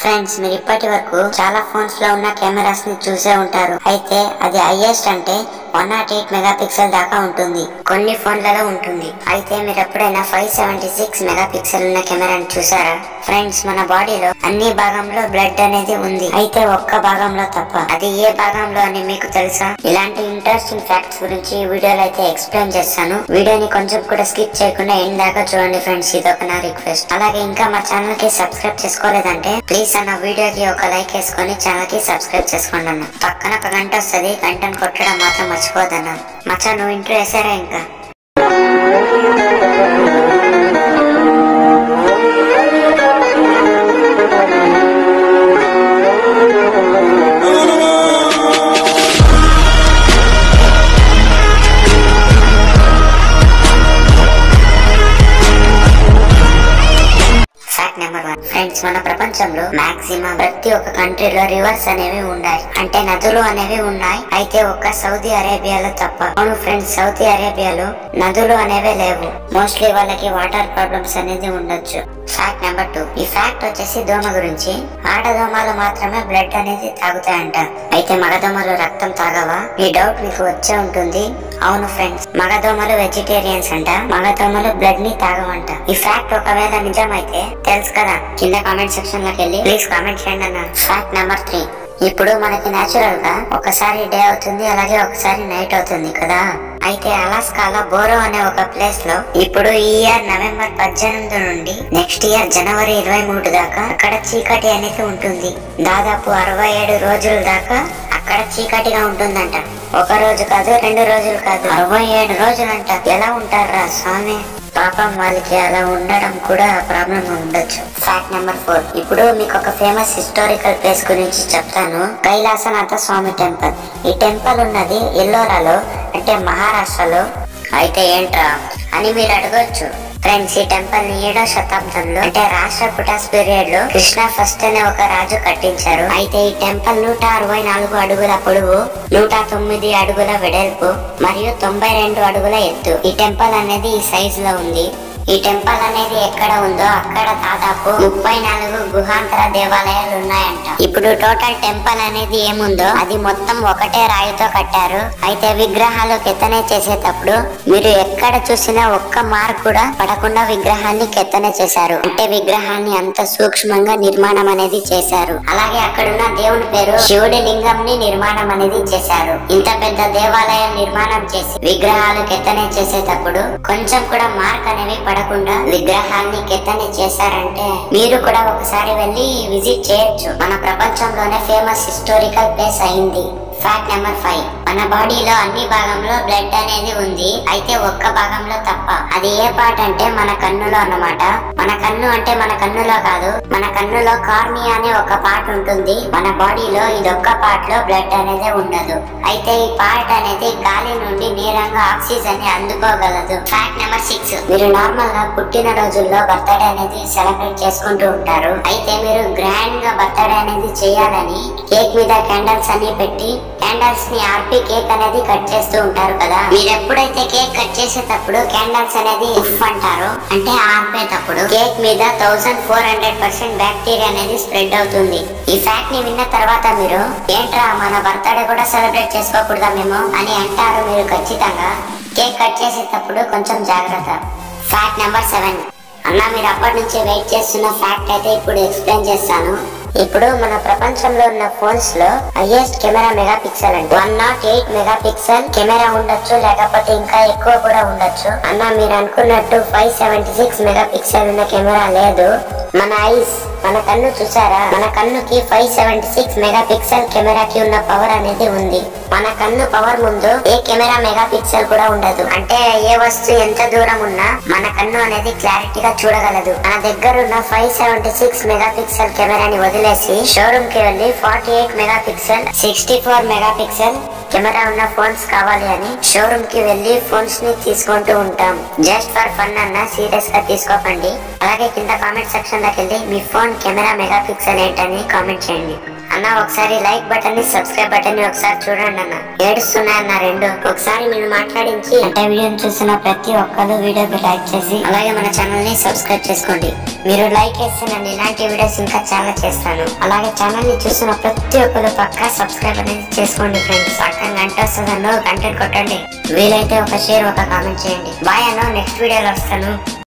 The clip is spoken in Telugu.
ఫ్రెండ్స్ మీరు ఇప్పటి వరకు చాలా ఫోన్స్ లో ఉన్న కెమెరాస్ ని చూసే ఉంటారు అయితే అది హైయెస్ట్ అంటే one not eight megapixel దాకా ఉంటుంది కొన్ని ఫోన్లలో ఉంటుంది అయితే మీరు ఎప్పుడైనా five seventy six megapixel ఉన్న కెమెరాని చూసారా ఫ్రెండ్స్ మన బాడీలో అన్ని భాగంలో బ్లడ్ అనేది ఉంది అయితే ఒక్క భాగంలో తప్ప అది ఏ భాగంలో అని మీకు తెలుసా ఇలాంటి ఇంట్రెస్టింగ్ ఫ్యాక్ట్స్ గురించి ఈ వీడియోలో అయితే ఎక్స్ప్లెయిన్ చేస్తాను వీడియోని కొంచెం కూడా స్కిప్ చేయకుండా ఎండ్ దాకా చూడండి ఫ్రెండ్స్ ఇది ఒక నా రిక్వెస్ట్ అలాగే ఇంకా మా ఛానల్ కి సబ్స్క్రైబ్ చేసుకోలేదంటే ప్లీజ్ అన్న వీడియోకి ఒక లైక్ వేసుకొని ఛానల్ కి సబ్స్క్రైబ్ చేసుకోండి అన్న పక్కన ఒక గంట వస్తుంది గంటను కొట్టడం మాత్రం మర్చిపోదన్న మచ్చా నువ్వు ఇంట్లో వేసారా ఇంకా ఫ్యాక్ట్ నెంబర్ వన్ ఫ్రెండ్స్ మన ప్రపంచంలో మాక్సిమం ప్రతి ఒక్క కంట్రీలో రివర్స్ అనేవి ఉన్నాయి అంటే నదులు అనేవి ఉన్నాయి అయితే ఒక్క సౌదీ అరేబియాలో తప్ప అవును ఫ్రెండ్స్ సౌదీ అరేబియాలో నదులు అనేవి లేవు మోస్ట్లీ వాళ్ళకి వాటర్ ప్రాబ్లమ్స్ అనేది ఉండొచ్చు ఫ్యాక్ట్ నెంబర్ టూ ఈ ఫ్యాక్ట్ వచ్చేసి దోమ గురించి ఆడదోమలు మాత్రమే బ్లడ్ అనేది తాగుతాయంట అయితే మగదోమలు రక్తం తాగవా ఈ డౌట్ మీకు వచ్చే ఉంటుంది అవును ఫ్రెండ్స్ మగదోమలు వెజిటేరియన్స్ అంట మగదోమలు బ్లడ్ ని తాగవంట ఈ ఫ్యాక్ట్ ఒకవేళ నిజమైతే తెలుసు కదా కింద కామెంట్ సెక్షన్ లోకి వెళ్ళి ప్లీజ్ కామెంట్ చేయండి అన్న ఫ్యాక్ట్ నెంబర్ త్రీ ఇప్పుడు మనకి నేచురల్ గా ఒకసారి డే అవుతుంది అలాగే ఒకసారి నైట్ అవుతుంది కదా అయితే అలాస్కాలో బోరో అనే ఒక ప్లేస్ లో ఇప్పుడు ఈ ఇయర్ నవంబర్ పద్దెనిమిది నుండి నెక్స్ట్ ఇయర్ జనవరి ఇరవై మూడు దాకా అక్కడ చీకటి అనేది ఉంటుంది దాదాపు అరవై ఏడు రోజుల దాకా అక్కడ చీకటిగా ఉంటుందంట ఒక రోజు కాదు రెండు రోజులు కాదు అరవై ఏడు రోజులంట ఎలా ఉంటారా స్వామి పాపం వాళ్ళకి అలా ఉండడం కూడా ప్రాబ్లం ఉండొచ్చు ఫ్యాక్ట్ నెంబర్ ఫోర్ ఇప్పుడు మీకు ఒక ఫేమస్ హిస్టారికల్ ప్లేస్ గురించి చెప్తాను కైలాసనాథ స్వామి టెంపుల్ ఈ టెంపుల్ ఉన్నది ఎల్లోరాలో అంటే మహారాష్ట్రలో అయితే ఏంట్రా అని మీరు అడగొచ్చు ఫ్రెండ్స్ ఈ టెంపుల్ ని ఏడో శతాబ్దంలో అంటే రాష్ట్రకూటాస్ పీరియడ్ లో కృష్ణ ఫస్ట్ అనే ఒక రాజు కట్టించారు అయితే ఈ టెంపుల్ నూట అరవై నాలుగు అడుగుల పొడవు నూట తొమ్మిది అడుగుల వెడల్పు మరియు తొంభై రెండు అడుగుల ఎత్తు ఈ టెంపుల్ అనేది ఈ సైజ్ లో ఉంది ఈ టెంపుల్ అనేది ఎక్కడ ఉందో అక్కడ దాదాపు ముప్పై నాలుగు గుహాంతర దేవాలయాలు ఉన్నాయంట ఇప్పుడు టోటల్ టెంపుల్ అనేది ఏముందో అది మొత్తం ఒకటే రాయితో కట్టారు అయితే విగ్రహాలు కెత్తనే చేసేటప్పుడు మీరు ఎక్కడ చూసినా ఒక్క మార్క్ కూడా పడకుండా విగ్రహాన్ని కెత్తనే చేశారు అంటే విగ్రహాన్ని అంత సూక్ష్మంగా నిర్మాణం అనేది చేశారు అలాగే అక్కడున్న దేవుని పేరు శివుడి లింగం ని నిర్మాణం అనేది చేశారు ఇంత పెద్ద దేవాలయం నిర్మాణం చేసి విగ్రహాలు కెత్తనే చేసేటప్పుడు కొంచెం కూడా మార్క్ అనేవి పడకుండా విగ్రహాన్ని కెత్తని చేశారంటే మీరు కూడా ఒకసారి వెళ్ళి విజిట్ చేయొచ్చు మన ప్రపంచంలోనే ఫేమస్ హిస్టారికల్ ప్లేస్ అయింది ఫ్యాక్ట్ నెంబర్ ఫైవ్ మన బాడీలో అన్ని భాగంలో బ్లడ్ అనేది ఉంది అయితే ఒక్క భాగంలో తప్ప అది ఏ పార్ట్ అంటే మన కన్నులో అన్నమాట మన కన్ను అంటే మన కన్నులో కాదు మన కన్నులో కార్నియా అనే ఒక పార్ట్ ఉంటుంది మన బాడీలో ఇదొక్క పార్ట్ లో బ్లడ్ అనేది ఉండదు అయితే ఈ పార్ట్ అనేది గాలి నుండి నేరంగా ఆక్సిజన్ ని అందుకోగలదు ఫ్యాక్ట్ నెంబర్ సిక్స్ మీరు నార్మల్ గా పుట్టిన రోజుల్లో బర్త్డే అనేది సెలబ్రేట్ చేసుకుంటూ ఉంటారు అయితే మీరు గ్రాండ్ గా బర్త్డే అనేది చేయాలని కేక్ మీద క్యాండల్స్ అన్ని పెట్టి క్యాండల్స్ ని ఆర్పి కేక్ అనేది కట్ చేస్తూ ఉంటారు కదా మీరు ఎప్పుడైతే కేక్ కట్ చేసేటప్పుడు క్యాండల్స్ అనేది ఉఫ్ అంటారు అంటే ఆర్పేటప్పుడు కేక్ మీద thousand four hundred percent bacteria అనేది స్ప్రెడ్ అవుతుంది ఈ ఫ్యాక్ట్ ని విన్న తర్వాత మీరు ఏంట్రా మన బర్త్డే కూడా సెలబ్రేట్ చేసుకోకూడదా మేము అని అంటారు మీరు ఖచ్చితంగా కేక్ కట్ చేసేటప్పుడు కొంచెం జాగ్రత్త ఫ్యాక్ట్ నెంబర్ సెవెన్ అన్న మీరు అప్పటి నుంచి వెయిట్ చేస్తున్న ఫ్యాక్ట్ అయితే ఇప్పుడు ఎక్స్ప్లెయిన్ చేస్తాను ఇప్పుడు మన ప్రపంచంలో ఉన్న ఫోన్స్ లో హైయెస్ట్ కెమెరా మెగా పిక్సెల్ అంటే one not eight megapixel camera ఉండొచ్చు లేకపోతే ఇంకా ఎక్కువ కూడా ఉండొచ్చు అన్న మీరు అనుకున్నట్టు five seventy six megapixel ఉన్న కెమెరా లేదు మన ఐస్ మన కన్ను చూసారా మన కన్నుకి five seventy six megapixel కెమెరాకి ఉన్న పవర్ అనేది ఉంది మన కన్ను పవర్ ముందు ఏ కెమెరా మెగా పిక్సెల్ కూడా ఉండదు అంటే ఏ వస్తువు ఎంత దూరం ఉన్నా మన కన్ను అనేది క్లారిటీగా చూడగలదు మన దగ్గర ఉన్న five seventy six megapixel కెమెరాని వదిలేసి షోరూమ్ కి వెళ్ళి forty eight megapixel sixty four megapixel camera ఉన్న ఫోన్స్ కావాలి అని షోరూమ్ కి వెళ్ళి ఫోన్స్ ని తీసుకుంటూ ఉంటాం జస్ట్ ఫర్ ఫన్ అన్న సీరియస్ గా తీసుకోకండి అలాగే కింద కామెంట్ సెక్షన్ లోకి వెళ్ళి మీ ఫోన్ కెమెరా మెగా పిక్సెల్ ఏంటని కామెంట్ చేయండి అన్న ఒకసారి లైక్ బటన్ ని సబ్స్క్రైబ్ బటన్ ని ఒకసారి చూడండి అన్న ఏడుస్తున్నాయన్న రెండు ఒకసారి మీరు మాట్లాడించి అంటే వీడియోని చూసిన ప్రతి ఒక్కరు వీడియోకి లైక్ చేసి అలాగే మన ఛానల్ ని సబ్స్క్రైబ్ చేసుకోండి మీరు లైక్ చేస్తే నేను ఇలాంటి వీడియోస్ ఇంకా చాలా చేస్తాను అలాగే ఛానల్ ని చూసిన ప్రతి ఒక్కరు పక్కా సబ్స్క్రైబ్ అనేది చేసుకోండి ఫ్రెండ్స్ పక్కన గంట వస్తుందన్నో గంట కొట్టండి వీలైతే ఒక షేర్ ఒక కామెంట్ చేయండి బాయ్ అన్నో నెక్స్ట్ వీడియోలో వస్తాను